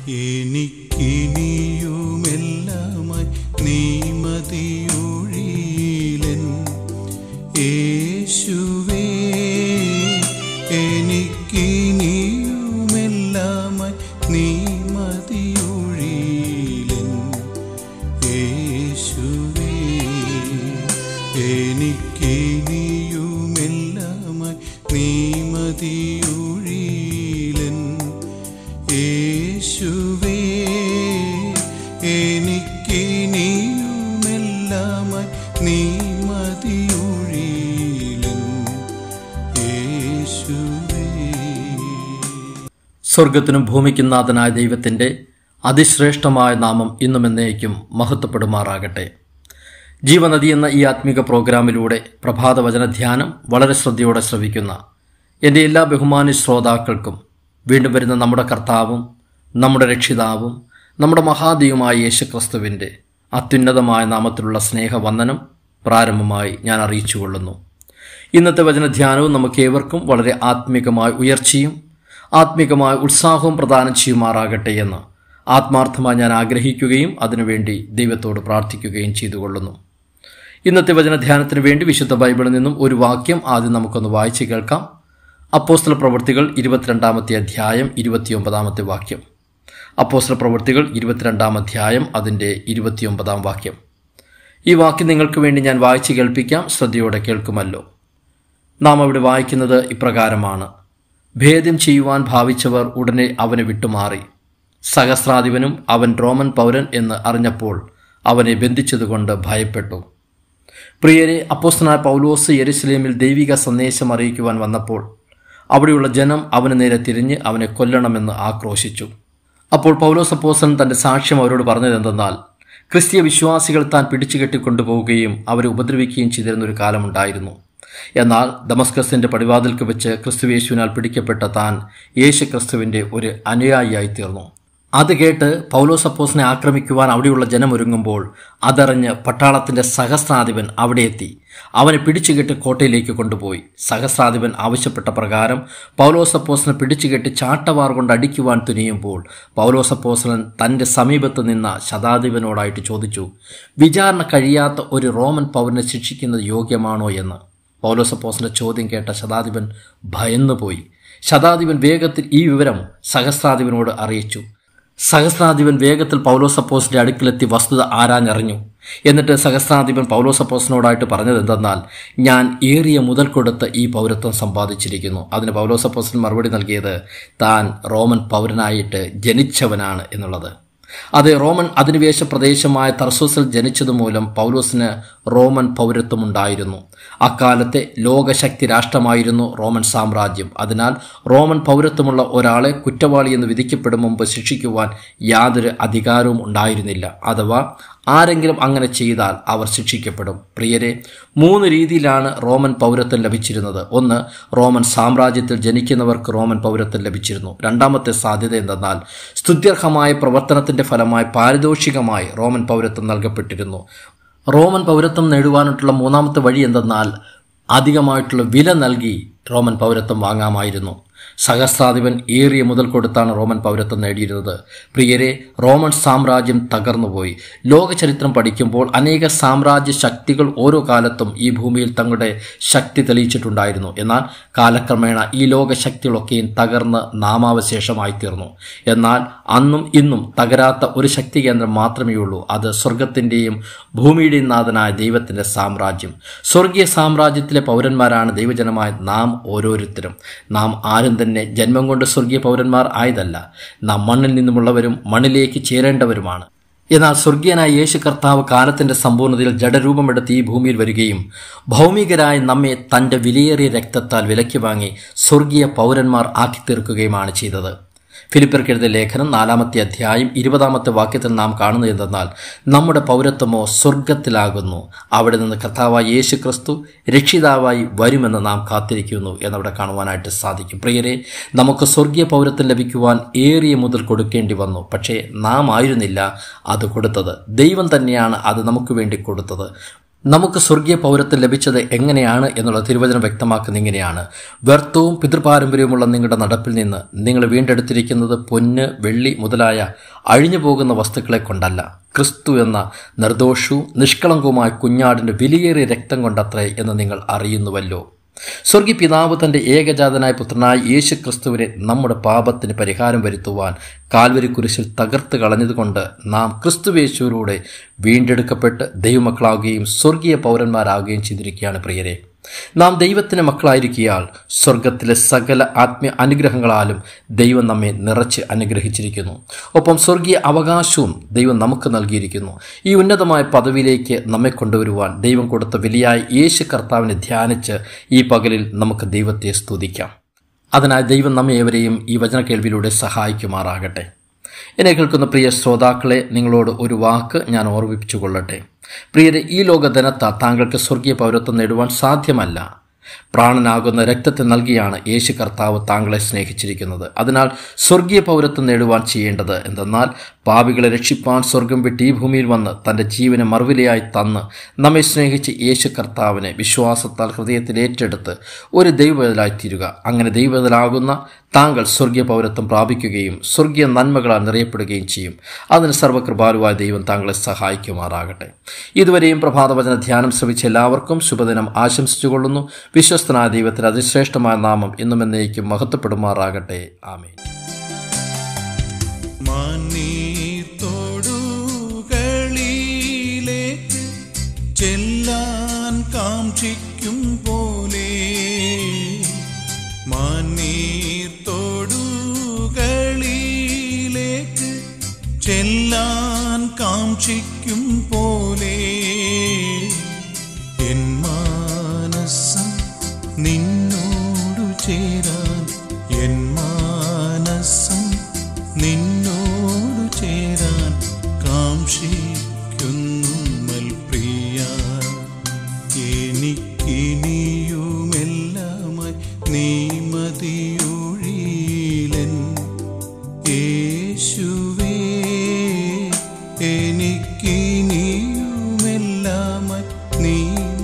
എനിക്കിനിയുമെല്ലാമായി നീ മതിയൊഴിയിലൻ യേശുവേ എനിക്കിനിയുമെല്ലാമായി നീ മതിയൊഴിയിലൻ യേശുവേ എനിക്കിനിയുമെല്ലാമായി നീ മതിയൊഴിയിലൻ യേശുവേ എനിക്കിനിയുമെല്ലാമായി നീ മതിയൊഴിയിലൻ യേശുവേ സ്വർഗത്തിനും ഭൂമിക്കും നാഥനായ ദൈവത്തിൻ്റെ അതിശ്രേഷ്ഠമായ നാമം ഇന്നും എന്നേക്കും മഹത്വപ്പെടുമാറാകട്ടെ ജീവനദി എന്ന ഈ ആത്മീക പ്രോഗ്രാമിലൂടെ പ്രഭാത വചന ധ്യാനം വളരെ ശ്രദ്ധയോടെ ശ്രവിക്കുന്ന എൻ്റെ എല്ലാ ബഹുമാനി ശ്രോതാക്കൾക്കും വീണ്ടും വരുന്ന നമ്മുടെ കർത്താവും നമ്മുടെ രക്ഷിതാവും നമ്മുടെ മഹാദൈവമായ യേശുക്രിസ്തുവിൻ്റെ അത്യുന്നതമായ നാമത്തിലുള്ള സ്നേഹവന്ദനം പ്രാരംഭമായി ഞാൻ അറിയിച്ചുകൊള്ളുന്നു ഇന്നത്തെ വചനധ്യാനവും നമുക്ക് ഏവർക്കും വളരെ ആത്മീകമായ ഉയർച്ചയും ആത്മീകമായ ഉത്സാഹവും പ്രദാനം ചെയ്യുമാറാകട്ടെ എന്ന് ആത്മാർത്ഥമായി ഞാൻ ആഗ്രഹിക്കുകയും അതിനുവേണ്ടി ദൈവത്തോട് പ്രാർത്ഥിക്കുകയും ചെയ്തുകൊള്ളുന്നു ഇന്നത്തെ വചനധ്യാനത്തിന് വേണ്ടി വിശുദ്ധ ബൈബിളിൽ നിന്നും ഒരു വാക്യം ആദ്യം നമുക്കൊന്ന് വായിച്ചു കേൾക്കാം അപ്പോസ്തല പ്രവൃത്തികൾ ഇരുപത്തിരണ്ടാമത്തെ അധ്യായം ഇരുപത്തിയൊമ്പതാമത്തെ വാക്യം അപ്പോസ്തല പ്രവൃത്തികൾ ഇരുപത്തിരണ്ടാം അധ്യായം അതിൻ്റെ ഇരുപത്തിയൊമ്പതാം വാക്യം ഈ വാക്യം നിങ്ങൾക്ക് വേണ്ടി ഞാൻ വായിച്ചു കേൾപ്പിക്കാം ശ്രദ്ധയോടെ കേൾക്കുമല്ലോ നാം അവിടെ വായിക്കുന്നത് ഇപ്രകാരമാണ് ഭേദം ചെയ്യുവാൻ ഭാവിച്ചവർ ഉടനെ അവനെ വിട്ടുമാറി സഹസ്രാധിപനും അവൻ റോമൻ പൗരൻ എന്ന് അറിഞ്ഞപ്പോൾ അവനെ ബന്ധിച്ചതുകൊണ്ട് ഭയപ്പെട്ടു പ്രിയരെ അപ്പോസ്തനായ പൗലോസ് യെരുസലേമിൽ ദൈവിക സന്ദേശം അറിയിക്കുവാൻ വന്നപ്പോൾ അവിടെയുള്ള ജനം അവന് നേരെ തിരിഞ്ഞ് അവനെ കൊല്ലണമെന്ന് ആക്രോശിച്ചു അപ്പോൾ പൗലോസ് അപ്പോസ്തലൻ തന്റെ സാക്ഷ്യം അവരോട് പറഞ്ഞതെന്തെന്നാൽ ക്രിസ്തീയ വിശ്വാസികൾ താൻ പിടിച്ചു കെട്ടിക്കൊണ്ടുപോവുകയും അവരെ ഉപദ്രവിക്കുകയും ചെയ്തിരുന്ന ഒരു കാലമുണ്ടായിരുന്നു എന്നാൽ ദമസ്കസിന്റെ പടിവാതിൽക്ക് വെച്ച് ക്രിസ്തുവേശുവിനാൽ പിടിക്കപ്പെട്ട താൻ യേശു ക്രിസ്തുവിന്റെ ഒരു അനുയായിയായി തീർന്നു അത് കേട്ട് പൗലോസ് അപ്പോസിനെ ആക്രമിക്കുവാൻ അവിടെയുള്ള ജനം ഒരുങ്ങുമ്പോൾ അതറിഞ്ഞ് പട്ടാളത്തിന്റെ സഹസ്രാധിപൻ അവിടെ എത്തി അവനെ പിടിച്ചുകെട്ടി കോട്ടയിലേക്ക് കൊണ്ടുപോയി സഹസ്രാധിപൻ ആവശ്യപ്പെട്ട പ്രകാരം പൗലോസ് അപ്പോസിനെ പിടിച്ചുകെട്ടി ചാട്ടവാർ കൊണ്ട് അടിക്കുവാൻ തുനിയുമ്പോൾ പൗലോസ് അപ്പോസലൻ തന്റെ സമീപത്ത് നിന്ന ശതാധിപനോടായിട്ട് ചോദിച്ചു വിചാരണ കഴിയാത്ത ഒരു റോമൻ പൗരനെ ശിക്ഷിക്കുന്നത് യോഗ്യമാണോ എന്ന് പൗലോസ് അപ്പോസിന്റെ ചോദ്യം കേട്ട ശതാധിപൻ ഭയന്നുപോയി ശതാധിപൻ വേഗത്തിൽ ഈ വിവരം സഹസ്രാധിപനോട് അറിയിച്ചു സഹസ്രാധിപൻ വേഗത്തിൽ പൗലോസപ്പോസിന്റെ അടുക്കിലെത്തി വസ്തുത ആരാഞ്ഞറിഞ്ഞു എന്നിട്ട് സഹസ്രാധിപൻ പൗലോസപ്പോസിനോടായിട്ട് പറഞ്ഞത് എന്തെന്നാൽ ഞാൻ ഏറിയ മുതൽ കൊടുത്ത് ഈ പൗരത്വം സമ്പാദിച്ചിരിക്കുന്നു അതിന് പൗലോസപ്പോസിന് മറുപടി നൽകിയത് താൻ റോമൻ പൗരനായിട്ട് ജനിച്ചവനാണ് എന്നുള്ളത് അത് റോമൻ അധിനിവേശ പ്രദേശമായ തർസൂസിൽ ജനിച്ചതുമൂലം പൗലോസിന് റോമൻ പൗരത്വമുണ്ടായിരുന്നു അക്കാലത്തെ ലോകശക്തി രാഷ്ട്രമായിരുന്നു റോമൻ സാമ്രാജ്യം അതിനാൽ റോമൻ പൗരത്വമുള്ള ഒരാളെ കുറ്റവാളി എന്ന് വിധിക്കപ്പെടും മുമ്പ് ശിക്ഷിക്കുവാൻ യാതൊരു അധികാരവും ഉണ്ടായിരുന്നില്ല അഥവാ ആരെങ്കിലും അങ്ങനെ ചെയ്താൽ അവർ ശിക്ഷിക്കപ്പെടും പ്രിയരെ മൂന്ന് രീതിയിലാണ് റോമൻ പൗരത്വം ലഭിച്ചിരുന്നത് ഒന്ന് റോമൻ സാമ്രാജ്യത്തിൽ ജനിക്കുന്നവർക്ക് റോമൻ പൗരത്വം ലഭിച്ചിരുന്നു രണ്ടാമത്തെ സാധ്യത എന്തെന്നാൽ സ്തുത്യർഹമായ പ്രവർത്തനത്തിന്റെ ഫലമായി പാരിതോഷികമായി റോമൻ പൗരത്വം നൽകപ്പെട്ടിരുന്നു റോമൻ പൗരത്വം നേടുവാനായിട്ടുള്ള മൂന്നാമത്തെ വഴി എന്തെന്നാൽ അധികമായിട്ടുള്ള വില നൽകി റോമൻ പൗരത്വം വാങ്ങാമായിരുന്നു സഹസ്രാധിപൻ ഏറിയ മുതൽ കൊടുത്താണ് റോമൻ പൗരത്വം നേടിയിരുന്നത് പ്രിയരെ റോമൻ സാമ്രാജ്യം തകർന്നുപോയി ലോക ചരിത്രം പഠിക്കുമ്പോൾ അനേക സാമ്രാജ്യ ശക്തികൾ ഓരോ കാലത്തും ഈ ഭൂമിയിൽ തങ്ങളുടെ ശക്തി തെളിയിച്ചിട്ടുണ്ടായിരുന്നു എന്നാൽ കാലക്രമേണ ഈ ലോക ശക്തികളൊക്കെയും തകർന്ന് നാമാവശേഷമായി തീർന്നു എന്നാൽ അന്നും ഇന്നും തകരാത്ത ഒരു ശക്തി കേന്ദ്രം മാത്രമേ ഉള്ളൂ അത് സ്വർഗത്തിൻ്റെയും ഭൂമിയുടെയും നാഥനായ ദൈവത്തിൻ്റെ സാമ്രാജ്യം സ്വർഗീയ സാമ്രാജ്യത്തിലെ പൗരന്മാരാണ് ദൈവജനമായ നാം ഓരോരുത്തരും നാം ആരും തന്നെ ജന്മം കൊണ്ട് സ്വർഗീയ പൗരന്മാർ ആയതല്ല നാം മണ്ണിൽ നിന്നുമുള്ളവരും മണ്ണിലേക്ക് ചേരേണ്ടവരുമാണ് എന്നാൽ സ്വർഗീയനായ യേശു കർത്താവ് കാലത്തിന്റെ സമ്പൂർണ്ണതയിൽ ജഡരൂപമെടുത്ത് ഈ ഭൂമിയിൽ വരികയും ഭൗമികരായ നമ്മെ തന്റെ വിലയേറിയ രക്തത്താൽ വിലയ്ക്ക് വാങ്ങി സ്വർഗീയ പൗരന്മാർ ആക്കി തീർക്കുകയുമാണ് ചെയ്തത് ഫിലിപ്പർക്കെഴുതിയ ലേഖനം നാലാമത്തെ അധ്യായം ഇരുപതാമത്തെ വാക്യത്തിൽ നാം കാണുന്നത് എന്തെന്നാൽ നമ്മുടെ പൗരത്വമോ സ്വർഗത്തിലാകുന്നു അവിടെ നിന്ന് കർത്താവായ യേശു ക്രിസ്തു രക്ഷിതാവായി വരുമെന്ന് നാം കാത്തിരിക്കുന്നു എന്നവിടെ കാണുവാനായിട്ട് സാധിക്കും പ്രിയരെ നമുക്ക് സ്വർഗീയ പൗരത്വം ലഭിക്കുവാൻ ഏറിയ മുതൽ കൊടുക്കേണ്ടി വന്നു പക്ഷേ നാം ആയിരുന്നില്ല അത് കൊടുത്തത് ദൈവം തന്നെയാണ് അത് നമുക്ക് വേണ്ടി കൊടുത്തത് നമുക്ക് സ്വർഗീയ പൗരത്വം ലഭിച്ചത് എങ്ങനെയാണ് എന്നുള്ള തിരുവചനം വ്യക്തമാക്കുന്ന ഇങ്ങനെയാണ് വ്യർത്ഥവും പിതൃപാരമ്പര്യവുമുള്ള നിങ്ങളുടെ നടപ്പിൽ നിന്ന് നിങ്ങൾ വീണ്ടെടുത്തിരിക്കുന്നത് പൊന്ന് വെള്ളി മുതലായ അഴിഞ്ഞു പോകുന്ന വസ്തുക്കളെ കൊണ്ടല്ല ക്രിസ്തു എന്ന നിർദോഷവും നിഷ്കളങ്കവുമായ കുഞ്ഞാടിന്റെ വിലയേറിയ രക്തം കൊണ്ടത്രേ എന്ന് നിങ്ങൾ അറിയുന്നുവല്ലോ സ്വർഗീയ പിതാവ് തന്റെ ഏകജാതനായ പുത്രനായ യേശു ക്രിസ്തുവിനെ നമ്മുടെ പാപത്തിന് പരിഹാരം വരുത്തുവാൻ കാൽവരി കുരിശിൽ തകർത്ത് കളഞ്ഞതുകൊണ്ട് നാം ക്രിസ്തുവേശുവിലൂടെ വീണ്ടെടുക്കപ്പെട്ട് ദൈവമക്കളാവുകയും സ്വർഗീയ പൗരന്മാരാകുകയും ചെയ്തിരിക്കുകയാണ് പ്രിയരെ നാം ദൈവത്തിന് മക്കളായിരിക്കിയാൽ സ്വർഗത്തിലെ സകല ആത്മീയ അനുഗ്രഹങ്ങളാലും ദൈവം നമ്മെ നിറച്ച് അനുഗ്രഹിച്ചിരിക്കുന്നു ഒപ്പം സ്വർഗീയ അവകാശവും ദൈവം നമുക്ക് നൽകിയിരിക്കുന്നു ഈ ഉന്നതമായ പദവിയിലേക്ക് നമ്മെ കൊണ്ടുവരുവാൻ ദൈവം കൊടുത്ത വിലയായ യേശു കർത്താവിനെ ധ്യാനിച്ച് ഈ പകലിൽ നമുക്ക് ദൈവത്തെ സ്തുതിക്കാം അതിനായി ദൈവം നമ്മെ ഏവരെയും ഈ വചന കേൾവിയിലൂടെ സഹായിക്കുമാറാകട്ടെ എന്നെ കേൾക്കുന്ന പ്രിയ ശ്രോതാക്കളെ നിങ്ങളോട് ഒരു വാക്ക് ഞാൻ ഓർമ്മിപ്പിച്ചു കൊള്ളട്ടെ പ്രിയരെ ഈ ലോകധനത്ത താങ്കൾക്ക് സ്വർഗീയ പൗരത്വം നേടുവാൻ സാധ്യമല്ല പ്രാണനാകുന്ന രക്തത്തെ നൽകിയാണ് യേശു കർത്താവ് താങ്കളെ സ്നേഹിച്ചിരിക്കുന്നത് അതിനാൽ സ്വർഗീയ പൗരത്വം നേടുവാൻ ചെയ്യേണ്ടത് എന്തെന്നാൽ പാപികളെ രക്ഷിപ്പാൻ സ്വർഗം വിട്ട് ഈ ഭൂമിയിൽ വന്ന് തൻ്റെ ജീവനെ മറുവിലയായി തന്ന് നമ്മെ സ്നേഹിച്ച് യേശു കർത്താവിനെ വിശ്വാസത്താൽ ഹൃദയത്തിൽ ഏറ്റെടുത്ത് ഒരു ദൈവബദലായി തീരുക അങ്ങനെ ദൈവബദലാകുന്ന താങ്കൾ സ്വർഗീയ പൗരത്വം പ്രാപിക്കുകയും സ്വർഗീയ നന്മകളാൽ നിറയപ്പെടുകയും ചെയ്യും അതിന് സർവകൃപാലുവായ ദൈവം താങ്കളെ സഹായിക്കുമാറാകട്ടെ ഇതുവരെയും പ്രഭാതവചന ധ്യാനം ശ്രമിച്ച എല്ലാവർക്കും ശുഭദിനം ആശംസിച്ചുകൊള്ളുന്നു വിശ്വസ്തനായ ദൈവത്തിന് അതിശ്രേഷ്ഠമായ നാമം ഇന്നും എന്നേക്കും മഹത്വപ്പെടുമാറാകട്ടെ ആമേൻ മാനീർത്തോടുകളിലേക്ക് ചെല്ലാൻ കാക്ഷിക്കും പോലെ മാനീർത്തോടുകളിലേക്ക് ചെല്ലാൻ കാക്ഷിക്കും പോലെ എൻ മാനസം നിന്നോടു ചേരാൻ എൻ മാനസം നിന്നോടു ചേരാൻ കാക്ഷിക്കുന്നു മൽപ്രിയ എനിക്കിനിയുമെല്ലാമായി നീ മതിയൊഴിയിലൻ യേശുവേ എനിക്കിനിയുമെല്ലാമായി നീ